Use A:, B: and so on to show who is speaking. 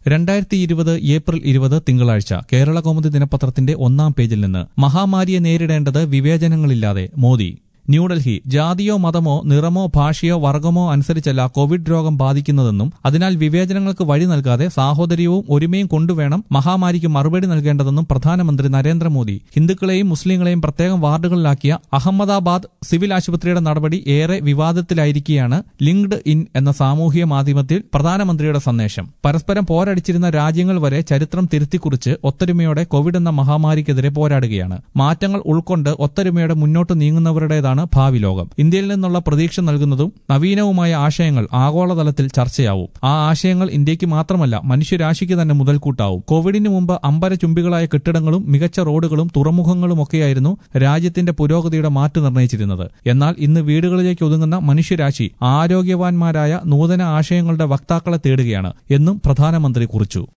A: രണ്ടായിരത്തി ഇരുപത് ഏപ്രിൽ ഇരുപത് തിങ്കളാഴ്ച കേരള കൗമുദി ദിനപത്രത്തിന്റെ ഒന്നാം പേജിൽ നിന്ന് മഹാമാരിയെ നേരിടേണ്ടത് വിവേചനങ്ങളില്ലാതെ മോദി ന്യൂഡൽഹി ജാതിയോ മതമോ നിറമോ ഭാഷയോ വർഗമോ അനുസരിച്ചല്ല കോവിഡ് രോഗം ബാധിക്കുന്നതെന്നും അതിനാൽ വിവേചനങ്ങൾക്ക് വഴി നൽകാതെ സാഹോദര്യവും ഒരുമയും കൊണ്ടുവേണം മഹാമാരിക്ക് മറുപടി നൽകേണ്ടതെന്നും പ്രധാനമന്ത്രി നരേന്ദ്രമോദി ഹിന്ദുക്കളെയും മുസ്ലിങ്ങളെയും പ്രത്യേകം വാർഡുകളിലാക്കിയ അഹമ്മദാബാദ് സിവിൽ ആശുപത്രിയുടെ നടപടി ഏറെ വിവാദത്തിലായിരിക്കെയാണ് ലിങ്ക്ഡ് ഇൻ എന്ന സാമൂഹിക മാധ്യമത്തിൽ പ്രധാനമന്ത്രിയുടെ സന്ദേശം പരസ്പരം പോരടിച്ചിരുന്ന രാജ്യങ്ങൾ വരെ ചരിത്രം തിരുത്തിക്കുറിച്ച് ഒത്തൊരുമയോടെ കോവിഡ് എന്ന മഹാമാരിക്കെതിരെ പോരാടുകയാണ് മാറ്റങ്ങൾ ഉൾക്കൊണ്ട് ഒത്തൊരുമയോടെ മുന്നോട്ട് നീങ്ങുന്നവരുടേതാണ് ഭാവി ലോകം ഇന്ത്യയിൽ നിന്നുള്ള പ്രതീക്ഷ നൽകുന്നതും നവീനവുമായ ആശയങ്ങൾ ആഗോളതലത്തിൽ ചർച്ചയാവും ആ ആശയങ്ങൾ ഇന്ത്യക്ക് മാത്രമല്ല മനുഷ്യരാശിക്ക് തന്നെ മുതൽക്കൂട്ടാവും കോവിഡിന് മുമ്പ് അമ്പര ചുംബികളായ കെട്ടിടങ്ങളും മികച്ച റോഡുകളും തുറമുഖങ്ങളും ഒക്കെയായിരുന്നു രാജ്യത്തിന്റെ പുരോഗതിയുടെ മാറ്റു നിർണ്ണയിച്ചിരുന്നത് എന്നാൽ ഇന്ന് വീടുകളിലേക്ക് ഒതുങ്ങുന്ന മനുഷ്യരാശി ആരോഗ്യവാന്മാരായ നൂതന ആശയങ്ങളുടെ വക്താക്കളെ തേടുകയാണ് എന്നും പ്രധാനമന്ത്രി കുറിച്ചു